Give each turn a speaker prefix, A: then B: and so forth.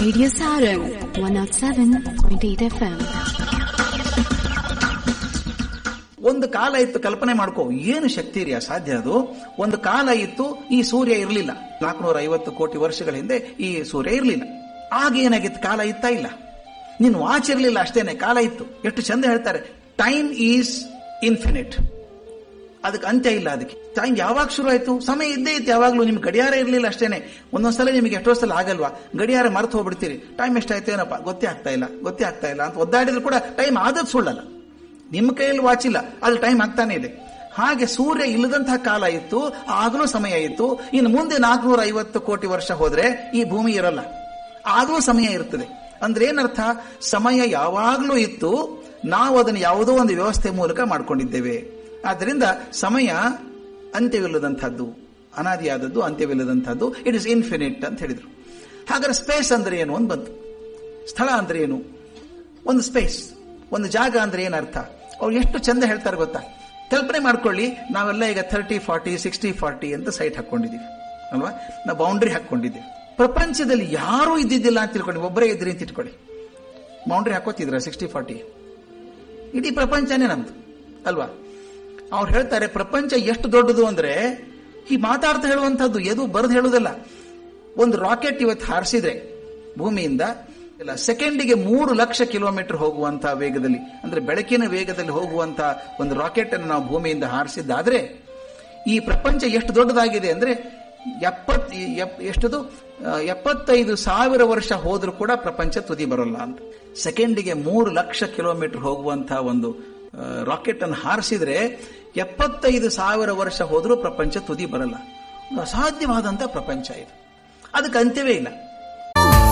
A: Radio Sarang 107.8 FM.
B: ಒಂದು ಕಾಲ ಇತ್ತು ಕಲ್ಪನೆ ಮಾಡ್ಕೋ ಏನು ಶಕ್ತಿ ರೀ ಅಸಾಧ್ಯ ಅದು ಒಂದು ಕಾಲ ಇತ್ತು ಈ ಸೂರ್ಯ ಇರಲಿಲ್ಲ ನಾಲ್ಕುನೂರ ಐವತ್ತು ಕೋಟಿ ವರ್ಷಗಳ ಹಿಂದೆ ಈ ಸೂರ್ಯ ಇರಲಿಲ್ಲ ಆಗ ಏನಾಗಿತ್ತು ಕಾಲ ಇತ್ತಾ ಇಲ್ಲ ನೀನು ವಾಚ್ ಇರಲಿಲ್ಲ ಅಷ್ಟೇನೆ ಕಾಲ ಇತ್ತು ಎಷ್ಟು ಚಂದ ಹೇಳ್ತಾರೆ ಟೈಮ್ ಈಸ್ ಇನ್ಫಿನಿಟ್ ಅದಕ್ಕೆ ಅಂತ್ಯ ಇಲ್ಲ ಅದಕ್ಕೆ ಟೈಮ್ ಯಾವಾಗ ಶುರು ಆಯ್ತು ಸಮಯ ಇದ್ದೇ ಇತ್ತು ಯಾವಾಗಲೂ ನಿಮ್ಗೆ ಗಡಿಯಾರ ಇರಲಿಲ್ಲ ಅಷ್ಟೇನೆ ಒಂದೊಂದ್ಸಲ ನಿಮಗೆ ಎಷ್ಟೋ ಸಲ ಆಗಲ್ವಾ ಗಡಿಯಾರ ಮರೆತು ಹೋಗ್ಬಿಡ್ತೀರಿ ಟೈಮ್ ಎಷ್ಟಾಯ್ತು ಏನಪ್ಪ ಗೊತ್ತೇ ಆಗ್ತಾ ಇಲ್ಲ ಗೊತ್ತೇ ಆಗ್ತಾ ಇಲ್ಲ ಅಂತ ಒದ್ದಾಡಿದ್ರು ಕೂಡ ಟೈಮ್ ಆದದ್ದು ಸುಳ್ಳಲ್ಲ ನಿಮ್ಮ ಕೈಯಲ್ಲಿ ವಾಚ್ ಇಲ್ಲ ಅಲ್ಲಿ ಟೈಮ್ ಆಗ್ತಾನೆ ಇದೆ ಹಾಗೆ ಸೂರ್ಯ ಇಲ್ಲದಂತಹ ಕಾಲ ಇತ್ತು ಆಗಲೂ ಸಮಯ ಇತ್ತು ಇನ್ನು ಮುಂದೆ ನಾಲ್ಕುನೂರ ಐವತ್ತು ಕೋಟಿ ವರ್ಷ ಹೋದ್ರೆ ಈ ಭೂಮಿ ಇರಲ್ಲ ಆದರೂ ಸಮಯ ಇರ್ತದೆ ಅಂದ್ರೆ ಏನರ್ಥ ಸಮಯ ಯಾವಾಗಲೂ ಇತ್ತು ನಾವು ಅದನ್ನು ಯಾವುದೋ ಒಂದು ವ್ಯವಸ್ಥೆ ಮೂಲಕ ಮಾಡ್ಕೊಂಡಿದ್ದೇವೆ ಆದ್ದರಿಂದ ಸಮಯ ಅಂತ್ಯವಿಲ್ಲದಂಥದ್ದು ಅನಾದಿಯಾದದ್ದು ಅಂತ್ಯವಿಲ್ಲದಂಥದ್ದು ಇಟ್ ಇಸ್ ಇನ್ಫಿನಿಟ್ ಅಂತ ಹೇಳಿದ್ರು ಹಾಗಾದ್ರೆ ಸ್ಪೇಸ್ ಅಂದ್ರೆ ಏನು ಅಂತ ಬಂತು ಸ್ಥಳ ಅಂದ್ರೆ ಏನು ಒಂದು ಸ್ಪೇಸ್ ಒಂದು ಜಾಗ ಅಂದ್ರೆ ಏನರ್ಥ ಅವ್ರು ಎಷ್ಟು ಚಂದ ಹೇಳ್ತಾರೆ ಗೊತ್ತಾ ಕಲ್ಪನೆ ಮಾಡ್ಕೊಳ್ಳಿ ನಾವೆಲ್ಲ ಈಗ ಥರ್ಟಿ ಫಾರ್ಟಿ ಸಿಕ್ಸ್ಟಿ ಫಾರ್ಟಿ ಅಂತ ಸೈಟ್ ಹಾಕೊಂಡಿದ್ದೀವಿ ಅಲ್ವಾ ನಾವು ಬೌಂಡ್ರಿ ಹಾಕೊಂಡಿದ್ದೀವಿ ಪ್ರಪಂಚದಲ್ಲಿ ಯಾರೂ ಇದ್ದಿದ್ದಿಲ್ಲ ಅಂತ ತಿಳ್ಕೊಳ್ಳಿ ಒಬ್ಬರೇ ಇದ್ರಿ ಅಂತ ಇಟ್ಕೊಳ್ಳಿ ಬೌಂಡ್ರಿ ಹಾಕೋತಿದ್ರ ಸಿಕ್ಸ್ಟಿ ಫಾರ್ಟಿ ಇಡೀ ಪ್ರಪಂಚನೇ ನಮ್ದು ಅಲ್ವಾ ಅವ್ರು ಹೇಳ್ತಾರೆ ಪ್ರಪಂಚ ಎಷ್ಟು ದೊಡ್ಡದು ಅಂದ್ರೆ ಈ ಮಾತಾಡ್ತಾ ಹೇಳುವಂತಹದ್ದು ಎದು ಬರೆದು ಹೇಳುವುದಲ್ಲ ಒಂದು ರಾಕೆಟ್ ಇವತ್ತು ಹಾರಿಸಿದ್ರೆ ಭೂಮಿಯಿಂದ ಇಲ್ಲ ಸೆಕೆಂಡಿಗೆ ಮೂರು ಲಕ್ಷ ಕಿಲೋಮೀಟರ್ ಹೋಗುವಂತಹ ವೇಗದಲ್ಲಿ ಅಂದ್ರೆ ಬೆಳಕಿನ ವೇಗದಲ್ಲಿ ಹೋಗುವಂತಹ ಒಂದು ರಾಕೆಟ್ ಅನ್ನು ನಾವು ಭೂಮಿಯಿಂದ ಹಾರಿಸಿದ್ದಾದ್ರೆ ಈ ಪ್ರಪಂಚ ಎಷ್ಟು ದೊಡ್ಡದಾಗಿದೆ ಅಂದ್ರೆ ಎಪ್ಪತ್ ಎಪ್- ಎಷ್ಟದು ಆ, ಎಪ್ಪತ್ತೈದು ಸಾವಿರ ವರ್ಷ ಹೋದ್ರೂ ಕೂಡ ಪ್ರಪಂಚ ತುದಿ ಬರೋಲ್ಲ ಅಂತ ಸೆಕೆಂಡಿಗೆ ಮೂರು ಲಕ್ಷ ಕಿಲೋಮೀಟರ್ ಹೋಗುವಂತಹ ಒಂದು ರಾಕೆಟ್ ಅನ್ನು ಹಾರಿಸಿದ್ರೆ ಎಪ್ಪತ್ತೈದು ಸಾವಿರ ವರ್ಷ ಹೋದ್ರೂ ಪ್ರಪಂಚ ತುದಿ ಬರಲ್ಲ ಒಂದು ಅಸಾಧ್ಯವಾದಂತಹ ಪ್ರಪಂಚ ಇದು ಅದಕ್ಕೆ ಅಂತ್ಯವೇ ಇಲ್ಲ